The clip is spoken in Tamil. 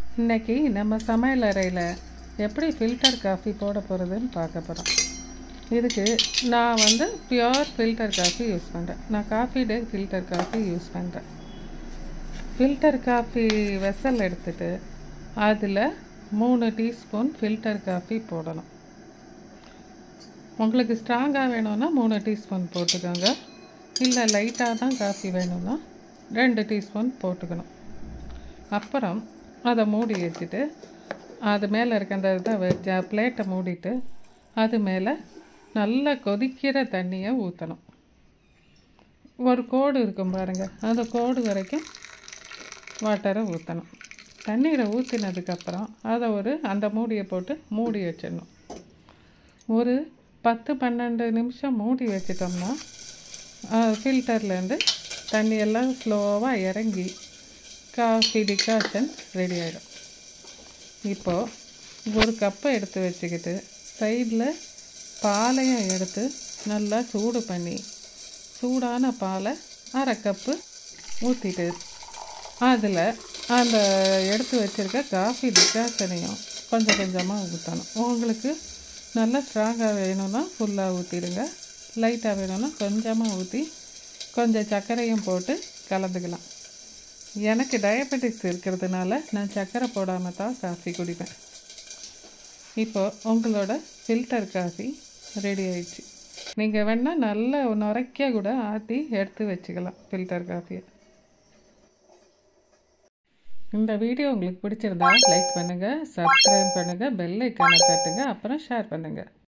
இன்னைக்கு நம்ம சமையல் அறையில் எப்படி ஃபில்டர் காஃபி போட போகிறதுன்னு பார்க்க போகிறோம் இதுக்கு நான் வந்து பியோர் ஃபில்டர் காஃபி யூஸ் பண்ணுறேன் நான் Coffee Day filter coffee use பண்ணுறேன் ஃபில்டர் காஃபி வெசல் எடுத்துட்டு அதில் மூணு டீஸ்பூன் ஃபில்டர் காஃபி போடணும் உங்களுக்கு ஸ்ட்ராங்காக வேணும்னா மூணு டீஸ்பூன் போட்டுக்கோங்க இல்லை லைட்டாக தான் காஃபி வேணும்னா ரெண்டு டீஸ்பூன் போட்டுக்கணும் அப்புறம் அதை மூடி வச்சுட்டு அது மேலே இருக்க அந்த இதை வச்ச பிளேட்டை மூடிட்டு அது மேலே நல்லா கொதிக்கிற தண்ணியை ஊற்றணும் ஒரு கோடு இருக்கும் பாருங்கள் அந்த கோடு வரைக்கும் வாட்டரை ஊற்றணும் தண்ணீரை ஊற்றினதுக்கப்புறம் அதை ஒரு அந்த மூடியை போட்டு மூடி வச்சிடணும் ஒரு பத்து பன்னெண்டு நிமிஷம் மூடி வச்சிட்டோம்னா ஃபில்டர்லேருந்து தண்ணியெல்லாம் ஸ்லோவாக இறங்கி காஃபி டிகாஷன் ரெடி ஆகிடும் இப்போது ஒரு கப்பை எடுத்து வச்சுக்கிட்டு சைடில் பாலையும் எடுத்து நல்லா சூடு பண்ணி சூடான பாலை அரை கப்பு ஊற்றிட்டு அதில் அந்த எடுத்து வச்சுருக்க காஃபி டிகாஷனையும் கொஞ்சம் கொஞ்சமாக ஊற்றணும் உங்களுக்கு நல்லா ஸ்ட்ராங்காக வேணும்னா ஃபுல்லாக ஊற்றிடுங்க லைட்டாக வேணும்னா கொஞ்சமாக ஊற்றி கொஞ்சம் சர்க்கரையும் போட்டு கலந்துக்கலாம் எனக்கு டயபெட்டிக்ஸ் இருக்கிறதுனால நான் சர்க்கரை போடாமல் தான் காஃபி குடிப்பேன் இப்போது உங்களோட ஃபில்டர் காஃபி ரெடி ஆயிடுச்சு நீங்கள் வேணால் நல்ல நுரைக்க கூட ஆற்றி எடுத்து வச்சுக்கலாம் ஃபில்டர் காஃபியை இந்த வீடியோ உங்களுக்கு பிடிச்சிருந்தா லைக் பண்ணுங்கள் சப்ஸ்கிரைப் பண்ணுங்கள் பெல் ஐக்கானை தட்டுங்க அப்புறம் ஷேர் பண்ணுங்கள்